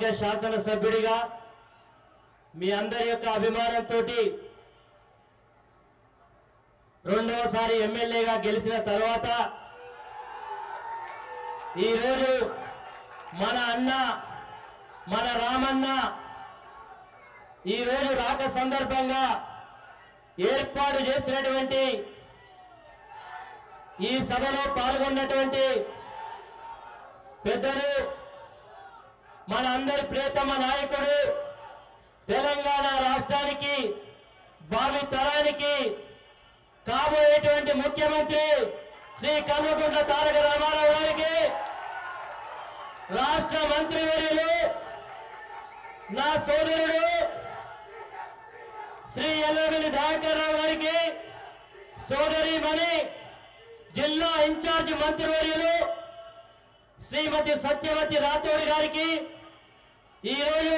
శాసనసభ్యుడిగా మీ అందరి యొక్క అభిమానంతో రెండవసారి ఎమ్మెల్యేగా గెలిచిన తర్వాత ఈరోజు మన అన్న మన రామన్న ఈరోజు రాక సందర్భంగా ఏర్పాటు చేసినటువంటి ఈ సభలో పాల్గొన్నటువంటి పెద్దలు మన అందరి ప్రియతమ నాయకుడు తెలంగాణ రాష్ట్రానికి భావి తరానికి కాబోయేటువంటి ముఖ్యమంత్రి శ్రీ కల్వకుంట్ల తారక రామారావు గారికి రాష్ట్ర మంత్రివర్యులు నా సోదరుడు శ్రీ ఎల్లవెల్లి దయాకర్ రావు గారికి సోదరిమణి జిల్లా ఇన్ఛార్జి మంత్రివర్యులు శ్రీమతి సత్యవతి రాథోడ్ గారికి ఈరోజు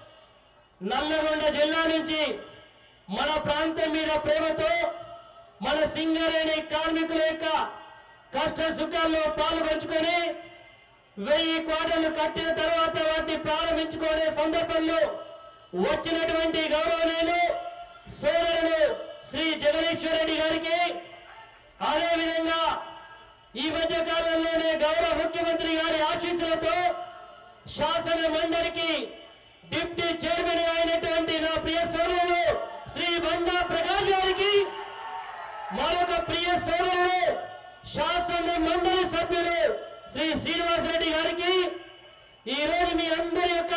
నల్లగొండ జిల్లా నుంచి మన ప్రాంతం మీద ప్రేమతో మన సింగరేణి కార్మికుల యొక్క కష్ట సుఖాల్లో పాలు పంచుకొని వెయ్యి కోటలు కట్టిన తర్వాత వాటిని ప్రారంభించుకునే సందర్భంలో వచ్చినటువంటి గౌరవనీయులు సోదరుడు శ్రీ జగదీశ్వర్ రెడ్డి గారికి అదేవిధంగా ఈ మధ్య కాలంలోనే గౌరవ ముఖ్యమంత్రి గారి ఆశీస్సులతో శాసన మండలికి డిప్యూటీ చైర్మన్ అయినటువంటి నా ప్రియ సోదరుడు శ్రీ బండా ప్రకాష్ గారికి మరొక ప్రియ సోదరుడు శాసన మండలి సభ్యులు శ్రీ శ్రీనివాసరెడ్డి గారికి ఈ రోజు మీ అందరి యొక్క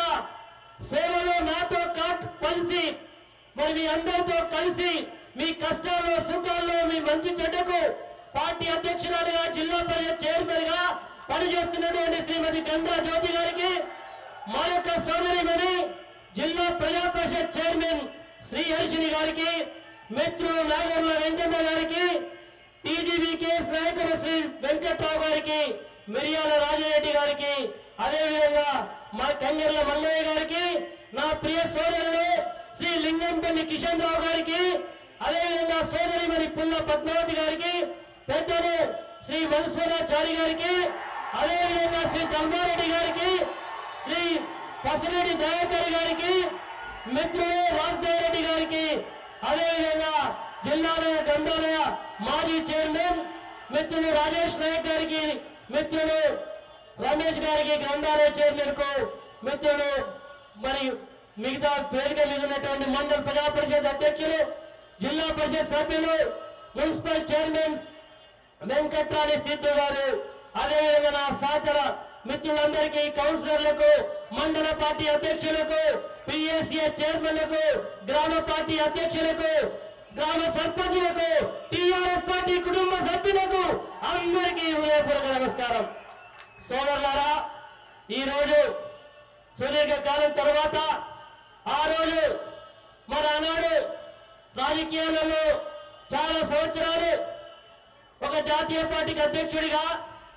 సేవలో నాతో కాట్ కలిసి మరి మీ అందరితో కలిసి మీ కష్టాల్లో సుఖాల్లో మీ మంచి చెడ్డకు పార్టీ అధ్యక్షురాలుగా జిల్లా పరిషత్ చైర్మన్ గా పనిచేస్తున్నటువంటి శ్రీమతి గంగా జ్యోతి గారికి మరొక సోదరిమణి జిల్లా ప్రజా పరిషత్ చైర్మన్ శ్రీ హర్షిని గారికి మిత్రులు నాగర్ల వెంకన్న గారికి టీజీబీకే నాయకులు శ్రీ వెంకట్రావు గారికి మిరియాల రాజరెడ్డి గారికి అదేవిధంగా మా కంగర్ల మల్లయ్య గారికి నా ప్రియ సోదరుడు శ్రీ లింగంపల్లి కిషన్ రావు గారికి అదేవిధంగా సోదరి మరి పుల్ల పద్మావతి గారికి పెద్దలు శ్రీ వనసూరాచారి గారికి అదేవిధంగా శ్రీ ధర్మారెడ్డి గారికి శ్రీ పసిరెడ్డి దయాకర్ గారికి మిత్రులు వాసుదేవ్ రెడ్డి గారికి అదేవిధంగా జిల్లాలయ గ్రంథాలయ మాజీ చైర్మన్ మిత్రులు రాజేష్ నాయక్ గారికి మిత్రులు రమేష్ గారికి గ్రంథాలయ చైర్మన్ కు మిత్రులు మరి మిగతా వేదిక మీద ఉన్నటువంటి మండల ప్రజా పరిషత్ అధ్యక్షులు జిల్లా పరిషత్ సభ్యులు మున్సిపల్ చైర్మన్ వెంకట్రాణి సిద్ధు గారు అదేవిధంగా నా సహచర మిత్రులందరికీ కౌన్సిలర్లకు మండల పార్టీ అధ్యక్షులకు పిఎస్ఏ చైర్మన్లకు గ్రామ పార్టీ అధ్యక్షులకు గ్రామ సర్పంచులకు టీఆర్ఎస్ పార్టీ కుటుంబ సభ్యులకు అందరికీ హృదయపూర్వక నమస్కారం సోదరులారా ఈ రోజు సుదీర్ఘ కాలం తర్వాత ఆ రోజు మరి ఆనాడు రాజకీయాలలో చాలా సంవత్సరాలు ఒక జాతీయ పార్టీకి అధ్యక్షుడిగా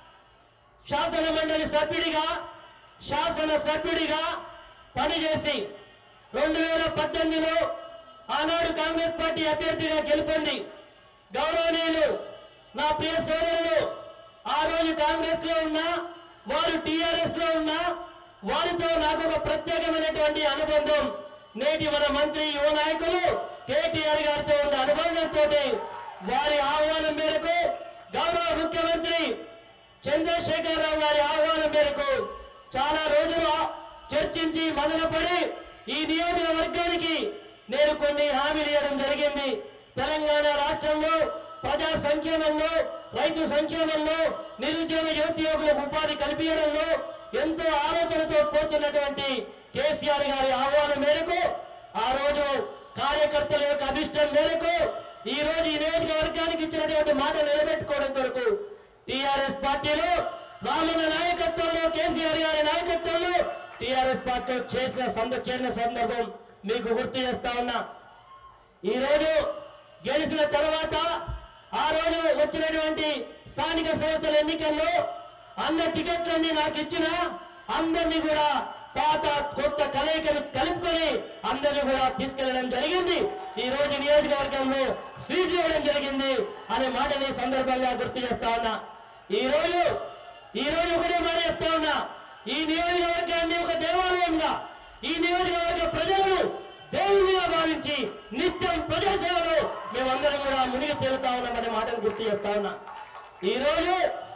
శాసన మండలి సభ్యుడిగా శాసన సభ్యుడిగా పనిచేసి రెండు వేల పద్దెనిమిదిలో ఆనాడు కాంగ్రెస్ పార్టీ అభ్యర్థిగా గెలుపొంది గౌరవనీయులు నా ప్రియ సోదరులు ఆ రోజు కాంగ్రెస్ లో ఉన్నా వారు టీఆర్ఎస్ లో ఉన్నా వారితో నాకు ఒక ప్రత్యేకమైనటువంటి అనుబంధం నేటి మన మంత్రి యువ నాయకులు కేటీఆర్ గారితో ఉన్న అనుబంధంతో వారి ఆహ్వానం మేరకు గౌరవ ముఖ్యమంత్రి చంద్రశేఖరరావు గారి ఆహ్వానం మేరకు చాలా రోజులు చర్చించి మొదలుపడి ఈ నియోజకవర్గానికి నేను కొన్ని హామీలు ఇవ్వడం జరిగింది తెలంగాణ రాష్ట్రంలో ప్రజా సంక్షేమంలో రైతు సంక్షేమంలో నిరుద్యోగ యువతియోగులకు ఉపాధి కల్పించడంలో ఎంతో ఆలోచనతో పోతున్నటువంటి కేసీఆర్ గారి ఆహ్వానం మేరకు ఆ రోజు కార్యకర్తల యొక్క అభిష్టం మేరకు ఈ రోజు ఈ నియోజకవర్గానికి ఇచ్చినటువంటి మాట నిలబెట్టుకోవడం కొరకు టీఆర్ఎస్ పార్టీలో రామన్న నాయకత్వంలో కేసీఆర్ గారి నాయకత్వంలో టీఆర్ఎస్ పార్టీ చేసిన సంద చేరిన సందర్భం మీకు గుర్తు చేస్తా ఉన్నా ఈ రోజు గెలిచిన తర్వాత ఆ రోజు వచ్చినటువంటి స్థానిక సంస్థల ఎన్నికల్లో అన్న టికెట్లన్నీ నాకు ఇచ్చిన అందరినీ కూడా పాత కొత్త కలయికలు కలుపుకొని అందరినీ కూడా తీసుకెళ్లడం జరిగింది ఈ రోజు నియోజకవర్గంలో స్వీట్ చేయడం జరిగింది అనే మాటని ఈ సందర్భంగా గుర్తు చేస్తా ఉన్నా ఈ రోజు ఈ రోజు ఒకటే మాట చెప్తా ఉన్నా ఈ నియోజకవర్గాన్ని ఒక దేవాలయంగా ఈ నియోజకవర్గ ప్రజలను దేవునిగా భావించి నిత్యం ప్రజాసేవలో మేమందరం కూడా మునిగి తేలుతా ఉన్నామనే మాటను గుర్తు చేస్తా ఉన్నా ఈ రోజు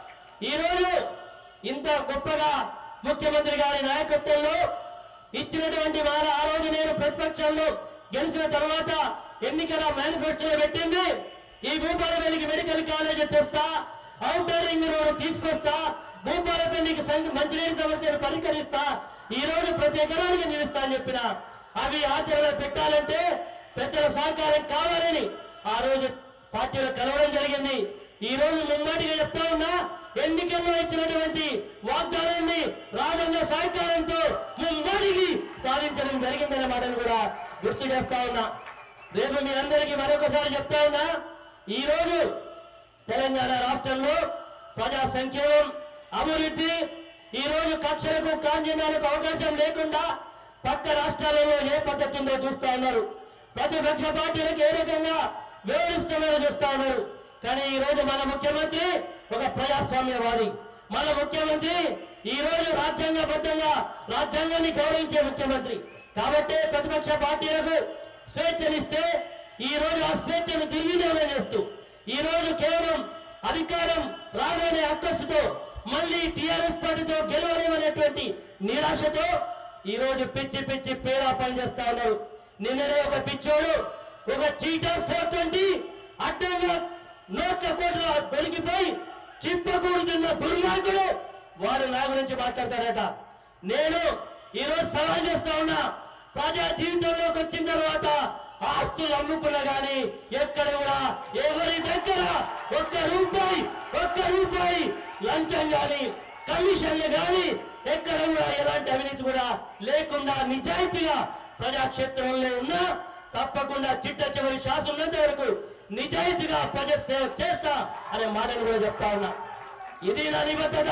ఈ రోజు ఇంత గొప్పగా ముఖ్యమంత్రి గారి నాయకత్వంలో ఇచ్చినటువంటి మాట ఆ రోజు నేను ప్రతిపక్షంలో గెలిచిన తర్వాత ఎన్నికల మేనిఫెస్టోలో పెట్టింది ఈ భూపాలపల్లికి మెడికల్ కాలేజ్ తెస్తా అవుటర్ రింగ్ రోడ్ తీసుకొస్తా భూపాలపల్లికి సంఘ- మంచినీటి సమస్యను పరిష్కరిస్తా ఈ రోజు ప్రతి ఎకరానికి నిలుస్తా అని చెప్పిన అవి ఆచరణ పెట్టాలంటే పెద్దల సహకారం కావాలని ఆ రోజు పార్టీలో కలవడం జరిగింది ఈ రోజు ముమ్మాటిగా చెప్తా ఉన్నా ఎన్నికల్లో ఇచ్చినటువంటి వాగ్దానాన్ని రాజన్న సహకారంతో ముమ్మాటికి సాధించడం జరిగిందనే మాటను కూడా గుర్తు చేస్తా ఉన్నా రేపు మీ అందరికీ మరొకసారి చెప్తా ఉన్నా ఈ రోజు తెలంగాణ రాష్ట్రంలో ప్రజా సంక్షేమం అభివృద్ధి ఈ రోజు కక్షలకు కాంజనాలకు అవకాశం లేకుండా పక్క రాష్ట్రాలలో ఏ పద్ధతి ఉందో చూస్తా ఉన్నారు ప్రతిపక్ష పార్టీలకు ఏ రకంగా వివరిస్తున్నారో చూస్తా ఉన్నారు కానీ ఈ రోజు మన ముఖ్యమంత్రి ఒక ప్రజాస్వామ్యవాది మన ముఖ్యమంత్రి ఈ రోజు రాజ్యాంగబద్ధంగా రాజ్యాంగాన్ని గౌరవించే ముఖ్యమంత్రి కాబట్టి ప్రతిపక్ష పార్టీలకు స్వేచ్ఛనిస్తే ఈ రోజు ఆ స్వేచ్ఛను దుర్వినియోగం చేస్తూ ఈ రోజు కేవలం అధికారం రాగానే అక్కసుతో మళ్ళీ టీఆర్ఎస్ పార్టీతో గెలవలేమనేటువంటి నిరాశతో ఈ రోజు పిచ్చి పిచ్చి పేరా పనిచేస్తా ఉన్నారు నిన్ననే ఒక పిచ్చోడు ఒక చీటర్ ఫోర్ ట్వంటీ అడ్డంగా నోట్ల కోట్ల దొరికిపోయి చిప్పకూడుతున్న దుర్మార్గుడు వాడు నా గురించి మాట్లాడతాడట నేను ఈరోజు సవాల్ చేస్తా ఉన్నా ప్రజా జీవితంలోకి వచ్చిన తర్వాత ఆస్తులు అమ్ముకున్నా గాని ఎక్కడ కూడా ఎవరి దగ్గర ఒక్క రూపాయి ఒక్క రూపాయి లంచం గాని కమిషన్లు గాని ఎక్కడ కూడా ఎలాంటి అవినీతి కూడా లేకుండా నిజాయితీగా ప్రజాక్షేత్రంలో ఉన్నా తప్పకుండా చిట్ట చివరి శ్వాస ఉన్నంత వరకు నిజాయితీగా ప్రజా సేవ చేస్తా అనే మాటను కూడా చెప్తా ఉన్నా ఇది నా నిబద్ధత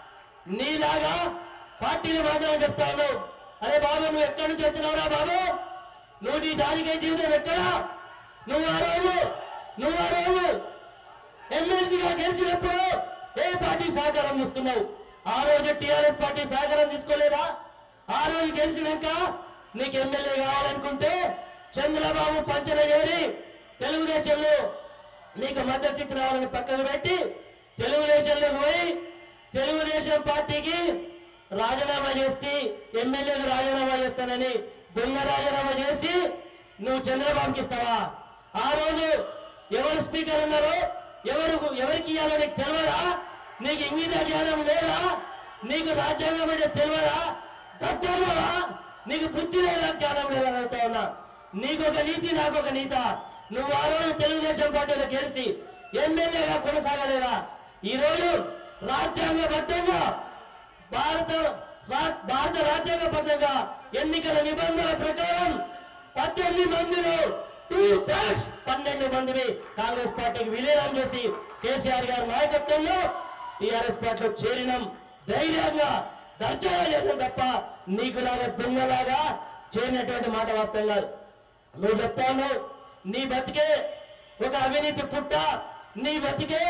నీలాగా పార్టీని మాత్రం చెప్తా ఉన్నావు అరే బాబు నువ్వు ఎక్కడి నుంచి వచ్చినావురా బాబు నువ్వు నీ దానికే జీవితం ఎక్కడా నువ్వు ఆ రోజు నువ్వు ఆ రోజు ఎమ్మెల్సీగా గెలిచినప్పుడు ఏ పార్టీ సహకారం తీసుకున్నావు ఆ రోజు టీఆర్ఎస్ పార్టీ సహకారం తీసుకోలేదా ఆ రోజు గెలిచినాక నీకు ఎమ్మెల్యే కావాలనుకుంటే చంద్రబాబు పంచన చేరి తెలుగుదేశంలో నీకు మద్దతు సీట్ రావాలని పక్కకు పెట్టి తెలుగుదేశంలోకి పోయి తెలుగుదేశం పార్టీకి రాజీనామా చేసి ఎమ్మెల్యేకు రాజీనామా చేస్తానని దొంగ రాజీనామా చేసి నువ్వు చంద్రబాబుకి ఇస్తావా ఆ రోజు ఎవరు స్పీకర్ ఉన్నారో ఎవరు ఎవరికి ఇవ్వాలో నీకు తెలియదా నీకు ఇంగిత జ్ఞానం లేదా నీకు రాజ్యాంగం అంటే తెలియదా తత్వమా నీకు బుద్ధి లేదా జ్ఞానం లేదా అని అడుగుతా ఉన్నా నీకొక నీతి నాకొక నీత నువ్వు ఆ రోజు తెలుగుదేశం పార్టీలో గెలిచి ఎమ్మెల్యేగా కొనసాగలేదా ఈ రోజు రాజ్యాంగబద్ధంగా భారత రా- భారత రాజ్యాంగబద్ధంగా ఎన్నికల నిబంధనల ప్రకారం పద్దెనిమిది మందిలో టూ థర్డ్స్ పన్నెండు మందిని కాంగ్రెస్ పార్టీకి విలీనం చేసి కేసీఆర్ గారి నాయకత్వంలో టీఆర్ఎస్ పార్టీలో చేరినాం ధైర్యంగా దర్జాగా చేసాం తప్ప నీకులాగా దొంగలాగా చేరినటువంటి మాట వాస్తవం కాదు నువ్వు చెప్తాను నీ బతికే ఒక అవినీతి పుట్ట నీ బతికే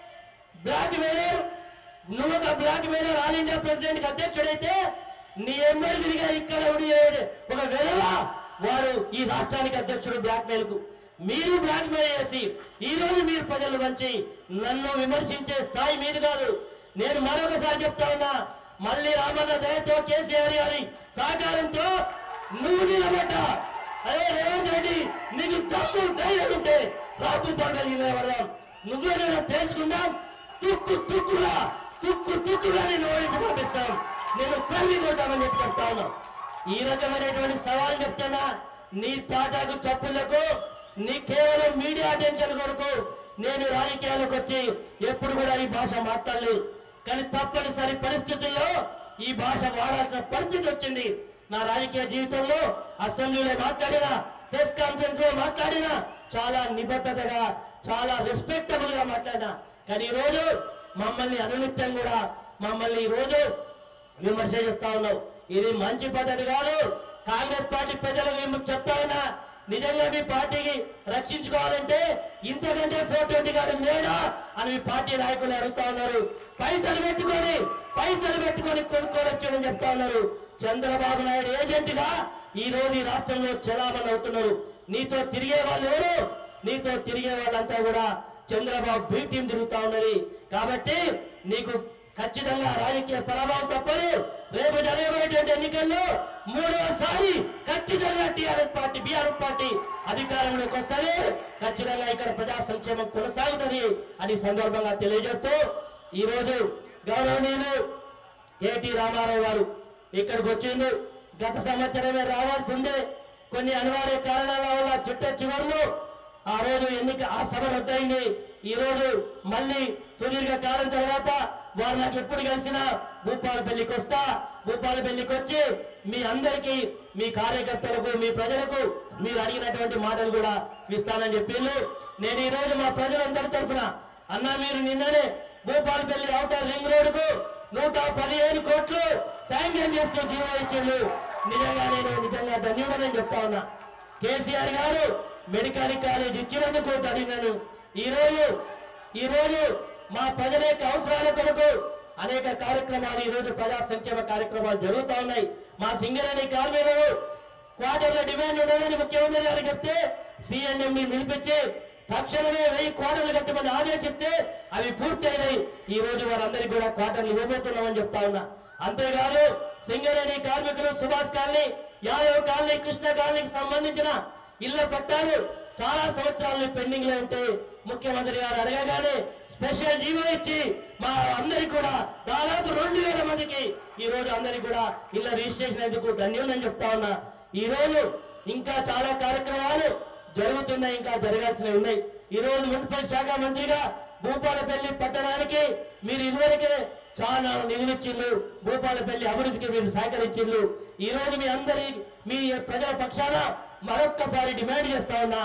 బ్లాక్ మెయిలర్ నువ్వు ఒక blackmailer all India president అధ్యక్షుడైతే నీ ఎమ్మెల్యేగా ఇక్కడ ఉండి ఒక వెలవ వారు ఈ రాష్ట్రానికి అధ్యక్షుడు బ్లాక్ మెయిల్ కు మీరు బ్లాక్ మెయిల్ చేసి ఈ రోజు మీరు ప్రజలు మంచి నన్ను విమర్శించే స్థాయి మీది కాదు నేను మరొకసారి చెప్తా ఉన్నా మళ్ళీ రామన్న దయతో కేసీఆర్ గారి సహకారంతో నువ్వు నిలబడ్డా అదే రేవంత్ రెడ్డి నీకు దమ్ము ధైర్యం ఉంటే రాపు పండుగ నిలబడదాం నువ్వే నేను తెలుసుకుందాం తుక్కు తుక్కుగా తుక్కు తుక్కుగా నేను ఓడించి పంపిస్తాం నేను తల్లి కోసామని చెప్పి చెప్తా ఉన్నా ఈ రకమైనటువంటి సవాల్ చెప్తున్నా నీ తాటాకు చప్పులకు నీ కేవలం మీడియా అటెన్షన్ కొరకు నేను రాజకీయాలకు వచ్చి ఎప్పుడు కూడా ఈ భాష మాట్లాడలేదు కానీ తప్పనిసరి పరిస్థితుల్లో ఈ భాష వాడాల్సిన పరిస్థితి వచ్చింది నా రాజకీయ జీవితంలో అసెంబ్లీలో మాట్లాడినా ప్రెస్ కాన్ఫరెన్స్ లో మాట్లాడినా చాలా నిబద్ధతగా చాలా రెస్పెక్టబుల్ గా మాట్లాడినా కానీ ఈ రోజు మమ్మల్ని అనునిత్యం కూడా మమ్మల్ని ఈ రోజు విమర్శ చేస్తా ఉన్నావు ఇది మంచి పద్ధతి కాదు కాంగ్రెస్ పార్టీ ప్రజలకు మేము చెప్తా ఉన్నా నిజంగా మీ పార్టీకి రక్షించుకోవాలంటే ఇంతకంటే ఫోటో గారు లేడా అని మీ పార్టీ నాయకులు అడుగుతా ఉన్నారు పైసలు పెట్టుకొని పైసలు పెట్టుకొని కొనుక్కోవచ్చని చెప్తా ఉన్నారు చంద్రబాబు నాయుడు ఏజెంట్ గా ఈ రోజు ఈ రాష్ట్రంలో చలామణి అవుతున్నారు నీతో తిరిగే వాళ్ళు ఎవరు నీతో తిరిగే వాళ్ళంతా కూడా చంద్రబాబు బీ టీం తిరుగుతా ఉన్నది కాబట్టి నీకు ఖచ్చితంగా రాజకీయ పరాభవం తప్పదు రేపు జరగబోయేటువంటి ఎన్నికల్లో మూడవసారి ఖచ్చితంగా టీఆర్ఎస్ పార్టీ బీఆర్ఎస్ పార్టీ అధికారంలోకి వస్తుంది ఖచ్చితంగా ఇక్కడ ప్రజా సంక్షేమం కొనసాగుతుంది అని ఈ సందర్భంగా తెలియజేస్తూ ఈ రోజు గౌరవనీయులు కేటీ రామారావు గారు ఇక్కడికి వచ్చిండు గత సంవత్సరమే రావాల్సి ఉండే కొన్ని అనివార్య కారణాల వల్ల చిట్ట చివరిలో ఆ రోజు ఎన్నిక ఆ సభ రద్దయింది ఈ రోజు మళ్ళీ సుదీర్ఘ కాలం తర్వాత వారు నాకు ఎప్పుడు కలిసినా భూపాలపల్లికి వస్తా భూపాలపల్లికి వచ్చి మీ అందరికీ మీ కార్యకర్తలకు మీ ప్రజలకు మీరు అడిగినటువంటి మాటలు కూడా ఇస్తానని చెప్పిండు నేను ఈ రోజు మా ప్రజలందరి తరఫున అన్నా మీరు నిన్ననే భూపాలపల్లి అవుటర్ రింగ్ రోడ్డుకు నూట పదిహేను కోట్లు శాంక్షన్ చేస్తూ జీవో ఇచ్చిండు నిజంగా నేను నిజంగా ధన్యవాదం చెప్తా ఉన్నా కేసీఆర్ గారు మెడికల్ కాలేజ్ ఇచ్చినందుకు ధన్యవాదం ఈ రోజు ఈ రోజు మా ప్రజల యొక్క అవసరాల కొరకు అనేక కార్యక్రమాలు ఈ రోజు ప్రజా సంక్షేమ కార్యక్రమాలు జరుగుతా ఉన్నాయి మా సింగరేణి కార్మికులు క్వార్టర్ల డిమాండ్ ఉండదని ముఖ్యమంత్రి గారు చెప్తే సిఎన్ఎంని నిలిపించి తక్షణమే వెయ్యి క్వార్టర్లు కట్టమని ఆదేశిస్తే అవి పూర్తయినాయి ఈ రోజు వారందరికీ కూడా క్వార్టర్లు ఇవ్వబోతున్నామని చెప్తా ఉన్నా అంతేకాదు సింగరేణి కార్మికులు సుభాష్ కాలనీ యాదవ్ కాలనీ కృష్ణ కాలనీకి సంబంధించిన ఇళ్ల పట్టాలు చాలా సంవత్సరాలు పెండింగ్ లో ఉంటే ముఖ్యమంత్రి గారు అడగగానే స్పెషల్ జీవో ఇచ్చి మా అందరికి కూడా దాదాపు రెండు వేల మందికి ఈ రోజు అందరికి కూడా ఇళ్ల రిజిస్ట్రేషన్ ఎందుకు ధన్యులని చెప్తా ఉన్నా ఈ రోజు ఇంకా చాలా కార్యక్రమాలు జరుగుతున్నాయి ఇంకా జరగాల్సినవి ఉన్నాయి ఈ రోజు మున్సిపల్ శాఖ మంత్రిగా భూపాలపల్లి పట్టణానికి మీరు ఇదివరకే చాలా నిధులిచ్చిళ్ళు భూపాలపల్లి అభివృద్ధికి మీరు సహకరించిళ్ళు ఈ రోజు మీ అందరి మీ ప్రజల పక్షాన మరొక్కసారి డిమాండ్ చేస్తా ఉన్నా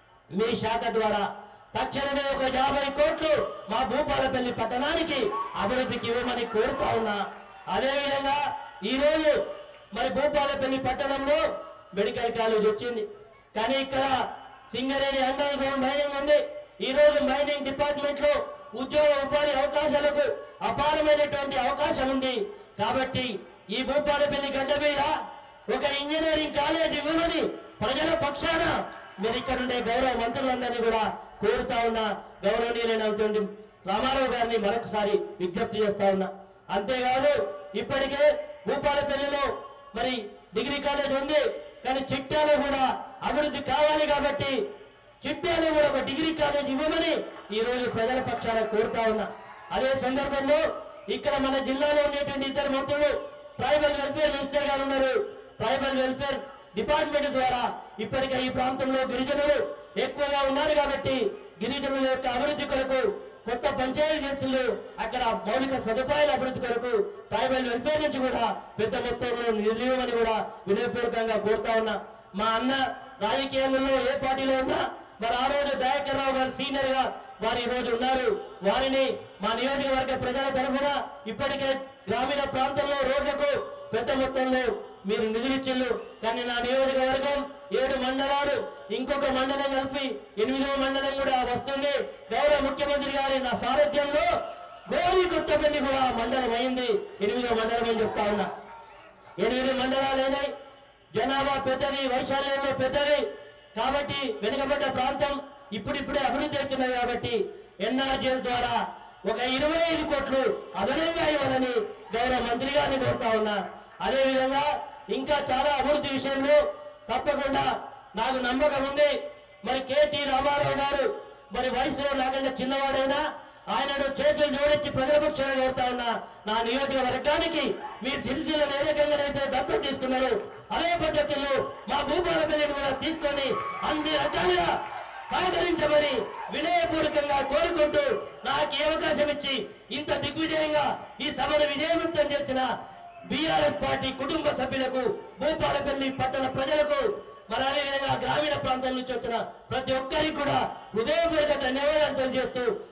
మీ శాఖ ద్వారా తక్షణమే ఒక యాభై కోట్లు మా భూపాలపల్లి పట్టణానికి అభివృద్ధికి ఇవ్వమని కోరుతా ఉన్నా అదేవిధంగా ఈ రోజు మరి భూపాలపల్లి పట్టణంలో మెడికల్ కాలేజ్ వచ్చింది కానీ ఇక్కడ సింగరేణి అండర్ గ్రౌండ్ మైనింగ్ ఉంది ఈ రోజు మైనింగ్ డిపార్ట్మెంట్ లో ఉద్యోగ ఉపాధి అవకాశాలకు అపారమైనటువంటి అవకాశం ఉంది కాబట్టి ఈ భూపాలపల్లి గడ్డ మీద ఒక ఇంజనీరింగ్ కాలేజ్ ఇవ్వమని ప్రజల పక్షాన మీరు ఇక్కడ ఉండే గౌరవ మంత్రులందరినీ కూడా కోరుతా ఉన్నా గౌరవనీయులైనటువంటి రామారావు గారిని మరొకసారి విజ్ఞప్తి చేస్తా ఉన్నా అంతేకాదు ఇప్పటికే భూపాలపల్లిలో మరి డిగ్రీ కాలేజ్ ఉంది కానీ చిట్టాలో కూడా అభివృద్ధి కావాలి కాబట్టి చిట్టాలో కూడా ఒక డిగ్రీ కాలేజ్ ఇవ్వమని ఈ రోజు ప్రజల పక్షాన కోరుతా ఉన్నా అదే సందర్భంలో ఇక్కడ మన జిల్లాలో ఉండేటువంటి ఇతర మంత్రులు ట్రైబల్ వెల్ఫేర్ మినిస్టర్ గారు ఉన్నారు ట్రైబల్ వెల్ఫేర్ డిపార్ట్మెంట్ ద్వారా ఇప్పటికే ఈ ప్రాంతంలో గిరిజనులు ఎక్కువగా ఉన్నారు కాబట్టి గిరిజనుల యొక్క అభివృద్ధి కొరకు కొత్త పంచాయతీ చేస్తులు అక్కడ మౌలిక సదుపాయాల అభివృద్ధి కొరకు ట్రైబల్ వెల్ఫేర్ నుంచి కూడా పెద్ద మొత్తంలో నిధులివ్వమని కూడా వినయపూర్వకంగా కోరుతా ఉన్నా మా అన్న రాజకీయాలలో ఏ పార్టీలో ఉన్నా మరి ఆ రోజు దయాకర్ రావు గారు సీనియర్ గా వారు ఈ రోజు ఉన్నారు వారిని మా నియోజకవర్గ ప్రజల తరఫున ఇప్పటికే గ్రామీణ ప్రాంతంలో రోడ్లకు పెద్ద మొత్తంలో మీరు నిధులిచ్చిళ్ళు కానీ నా నియోజకవర్గం ఏడు మండలాలు ఇంకొక మండలం కలిపి ఎనిమిదవ మండలం కూడా వస్తుంది గౌరవ ముఖ్యమంత్రి గారి నా సారథ్యంలో గోరి కొత్తపల్లి కూడా మండలం అయింది ఎనిమిదవ మండలం అని చెప్తా ఉన్నా ఎనిమిది మండలాలైనాయి జనాభా పెద్దది వైశాల్యంలో పెద్దది కాబట్టి వెనుకబడ్డ ప్రాంతం ఇప్పుడిప్పుడే అభివృద్ధి అవుతున్నది కాబట్టి ఎన్ఆర్జీఎస్ ద్వారా ఒక ఇరవై ఐదు కోట్లు అదనంగా ఇవ్వాలని గౌరవ మంత్రి గారిని కోరుతా ఉన్నా అదేవిధంగా ఇంకా చాలా అభివృద్ధి విషయంలో తప్పకుండా నాకు నమ్మకం ఉంది మరి కేటీ రామారావు గారు మరి వయసులో నాకంటే చిన్నవాడైనా ఆయనను చేతులు జోడించి ప్రజల పక్షాన కోరుతా ఉన్నా నా నియోజకవర్గానికి మీ సిరిసిల్లను ఏ రకంగానైతే దత్తత తీసుకున్నారు అదే పద్ధతిలో మా భూపాలపల్లిని కూడా తీసుకొని అన్ని రకాలుగా సహకరించమని వినయపూర్వకంగా కోరుకుంటూ నాకు ఈ అవకాశం ఇచ్చి ఇంత దిగ్విజయంగా ఈ సభను విజయవంతం చేసిన బీఆర్ఎస్ పార్టీ కుటుంబ సభ్యులకు భూపాలపల్లి పట్టణ ప్రజలకు మరి అదేవిధంగా గ్రామీణ ప్రాంతాల నుంచి వచ్చిన ప్రతి ఒక్కరికి కూడా హృదయపూర్వక ధన్యవాదాలు తెలియజేస్తూ